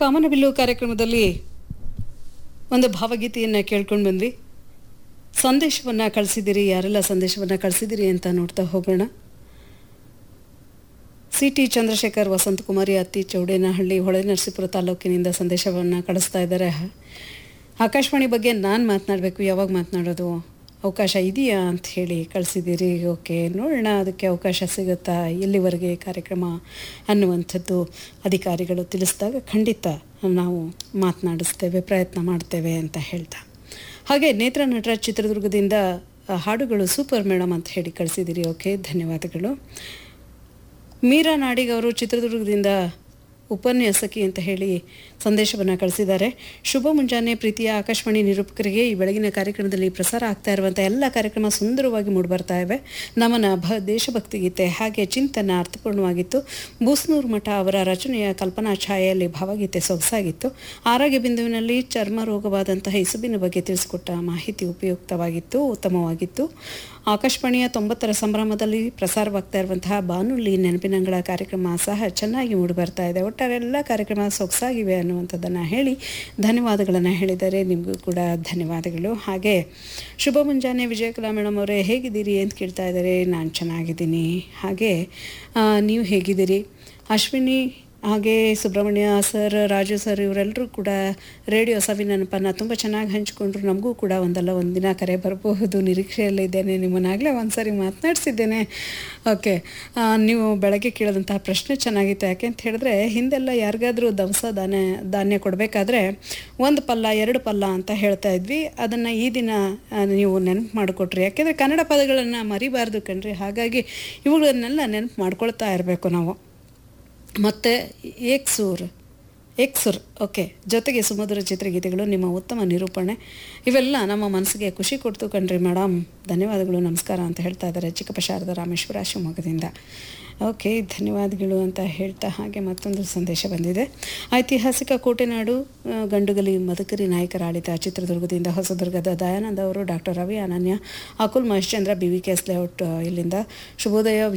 ಕಾಮನಬಿಲ್ಲು ಕಾರ್ಯಕ್ರಮದಲ್ಲಿ ಒಂದು ಭಾವಗೀತೆಯನ್ನು ಕೇಳ್ಕೊಂಡು ಬಂದ್ವಿ ಸಂದೇಶವನ್ನು ಕಳಿಸಿದ್ದೀರಿ ಯಾರೆಲ್ಲ ಸಂದೇಶವನ್ನು ಕಳಿಸಿದ್ದೀರಿ ಅಂತ ನೋಡ್ತಾ ಹೋಗೋಣ ಸಿ ಟಿ ಚಂದ್ರಶೇಖರ್ ವಸಂತಕುಮಾರಿ ಅತ್ತಿ ಚೌಡೇನಹಳ್ಳಿ ಹೊಳೆನರಸೀಪುರ ತಾಲೂಕಿನಿಂದ ಸಂದೇಶವನ್ನು ಕಳಿಸ್ತಾ ಇದ್ದಾರೆ ಆಕಾಶವಾಣಿ ಬಗ್ಗೆ ನಾನು ಮಾತನಾಡಬೇಕು ಯಾವಾಗ ಮಾತನಾಡೋದು ಅವಕಾಶ ಇದೆಯಾ ಅಂತ ಹೇಳಿ ಕಳಿಸಿದ್ದೀರಿ ಓಕೆ ನೋಡೋಣ ಅದಕ್ಕೆ ಅವಕಾಶ ಸಿಗುತ್ತಾ ಎಲ್ಲಿವರೆಗೆ ಕಾರ್ಯಕ್ರಮ ಅನ್ನುವಂಥದ್ದು ಅಧಿಕಾರಿಗಳು ತಿಳಿಸಿದಾಗ ಖಂಡಿತ ನಾವು ಮಾತನಾಡಿಸ್ತೇವೆ ಪ್ರಯತ್ನ ಮಾಡ್ತೇವೆ ಅಂತ ಹೇಳ್ತಾ ಹಾಗೆ ನೇತ್ರ ನಟರಾಜ್ ಚಿತ್ರದುರ್ಗದಿಂದ ಆ, ಹಾಡುಗಳು ಸೂಪರ್ ಮೇಡಮ್ ಅಂತ ಹೇಳಿ ಕಳಿಸಿದ್ದೀರಿ ಓಕೆ ಧನ್ಯವಾದಗಳು ಮೀರಾ ನಾಡಿಗ್ ಅವರು ಚಿತ್ರದುರ್ಗದಿಂದ ಉಪನ್ಯಾಸಕಿ ಅಂತ ಹೇಳಿ ಸಂದೇಶವನ್ನು ಕಳಿಸಿದ್ದಾರೆ ಶುಭ ಮುಂಜಾನೆ ಪ್ರೀತಿಯ ಆಕಾಶವಾಣಿ ನಿರೂಪಕರಿಗೆ ಈ ಬೆಳಗಿನ ಕಾರ್ಯಕ್ರಮದಲ್ಲಿ ಪ್ರಸಾರ ಆಗ್ತಾ ಇರುವಂಥ ಎಲ್ಲ ಕಾರ್ಯಕ್ರಮ ಸುಂದರವಾಗಿ ಮೂಡಿಬರ್ತಾ ಇವೆ ನಮನ ಭ ದೇಶಭಕ್ತಿ ಗೀತೆ ಹಾಗೆ ಚಿಂತನ ಅರ್ಥಪೂರ್ಣವಾಗಿತ್ತು ಬೂಸ್ನೂರು ಮಠ ಅವರ ರಚನೆಯ ಕಲ್ಪನಾ ಛಾಯೆಯಲ್ಲಿ ಭಾವಗೀತೆ ಸೊಗಸಾಗಿತ್ತು ಆರೋಗ್ಯ ಬಿಂದುವಿನಲ್ಲಿ ಚರ್ಮ ರೋಗವಾದಂತಹ ಇಸುಬಿನ ಬಗ್ಗೆ ತಿಳಿಸಿಕೊಟ್ಟ ಮಾಹಿತಿ ಉಪಯುಕ್ತವಾಗಿತ್ತು ಉತ್ತಮವಾಗಿತ್ತು ಆಕಾಶವಾಣಿಯ ತೊಂಬತ್ತರ ಸಂಭ್ರಮದಲ್ಲಿ ಪ್ರಸಾರವಾಗ್ತಾ ಇರುವಂತಹ ಬಾನುಲಿ ನೆನಪಿನಂಗಳ ಕಾರ್ಯಕ್ರಮ ಸಹ ಚೆನ್ನಾಗಿ ಮೂಡಿಬರ್ತಾ ಇದೆ ಒಟ್ಟಾರೆ ಎಲ್ಲ ಕಾರ್ಯಕ್ರಮ ಸೊಗಸಾಗಿವೆ ಅನ್ನುವಂಥದ್ದನ್ನು ಹೇಳಿ ಧನ್ಯವಾದಗಳನ್ನು ಹೇಳಿದ್ದಾರೆ ನಿಮಗೂ ಕೂಡ ಧನ್ಯವಾದಗಳು ಹಾಗೆ ಶುಭ ಮುಂಜಾನೆ ವಿಜಯಕಲಾ ಮೇಡಮ್ ಅವರೇ ಹೇಗಿದ್ದೀರಿ ಅಂತ ಕೇಳ್ತಾ ಇದ್ದಾರೆ ನಾನು ಚೆನ್ನಾಗಿದ್ದೀನಿ ಹಾಗೆ ಆ, ನೀವು ಹೇಗಿದ್ದೀರಿ ಅಶ್ವಿನಿ ಹಾಗೆ ಸುಬ್ರಹ್ಮಣ್ಯ ಸರ್ ರಾಜು ಸರ್ ಇವರೆಲ್ಲರೂ ಕೂಡ ರೇಡಿಯೋ ಸವಿ ನೆನಪನ್ನು ತುಂಬ ಚೆನ್ನಾಗಿ ಹಂಚಿಕೊಂಡ್ರು ನಮಗೂ ಕೂಡ ಒಂದಲ್ಲ ಒಂದು ದಿನ ಕರೆ ಬರಬಹುದು ನಿರೀಕ್ಷೆಯಲ್ಲಿದ್ದೇನೆ ನಿಮ್ಮನ್ನಾಗಲೇ ಒಂದು ಸಾರಿ ಮಾತನಾಡಿಸಿದ್ದೇನೆ ಓಕೆ ಆ, ನೀವು ಬೆಳಗ್ಗೆ ಕೇಳಿದಂತಹ ಪ್ರಶ್ನೆ ಚೆನ್ನಾಗಿತ್ತು ಯಾಕೆ ಅಂತ ಹೇಳಿದ್ರೆ ಹಿಂದೆಲ್ಲ ಯಾರಿಗಾದ್ರೂ ದವಸ ಧಾನ್ಯ ಧಾನ್ಯ ಕೊಡಬೇಕಾದ್ರೆ ಒಂದು ಪಲ್ಲ ಎರಡು ಪಲ್ಲ ಅಂತ ಹೇಳ್ತಾ ಇದ್ವಿ ಅದನ್ನು ಈ ದಿನ ಆ, ನೀವು ನೆನಪು ಮಾಡಿಕೊಟ್ರಿ ಯಾಕೆಂದರೆ ಕನ್ನಡ ಪದಗಳನ್ನು ಮರಿಬಾರ್ದು ಕಣ್ರಿ ಹಾಗಾಗಿ ಇವುಗಳನ್ನೆಲ್ಲ ನೆನಪು ಮಾಡ್ಕೊಳ್ತಾ ಇರಬೇಕು ನಾವು ಮತ್ತು ಏಕ್ಸೂರ್ ಏಕ್ಸುರ್ ಓಕೆ ಜೊತೆಗೆ ಸುಮಧುರ ಚಿತ್ರಗೀತೆಗಳು ನಿಮ್ಮ ಉತ್ತಮ ನಿರೂಪಣೆ ಇವೆಲ್ಲ ನಮ್ಮ ಮನಸ್ಸಿಗೆ ಖುಷಿ ಕೊಡ್ತು ಕಣ್ರಿ ಮೇಡಮ್ ಧನ್ಯವಾದಗಳು ನಮಸ್ಕಾರ ಅಂತ ಹೇಳ್ತಾ ಇದ್ದಾರೆ ಚಿಕ್ಕಪ್ಪ ಶಾರದಾ ರಾಮೇಶ್ವರ ಶಿವಮೊಗ್ಗದಿಂದ ಓಕೆ ಧನ್ಯವಾದಗಳು ಅಂತ ಹೇಳ್ತಾ ಹಾಗೆ ಮತ್ತೊಂದು ಸಂದೇಶ ಬಂದಿದೆ ಐತಿಹಾಸಿಕ ಕೋಟೆನಾಡು ಆ, ಗಂಡುಗಲಿ ಮದಕರಿ ನಾಯಕರ ಆಳಿತ ಚಿತ್ರದುರ್ಗದಿಂದ ಹೊಸದುರ್ಗದ ದಯಾನಂದ ಅವರು doctor Ravi Ananya Akul Maheshchandra B V K S layout ಆ, ಇಲ್ಲಿಂದ ಶುಭೋದಯ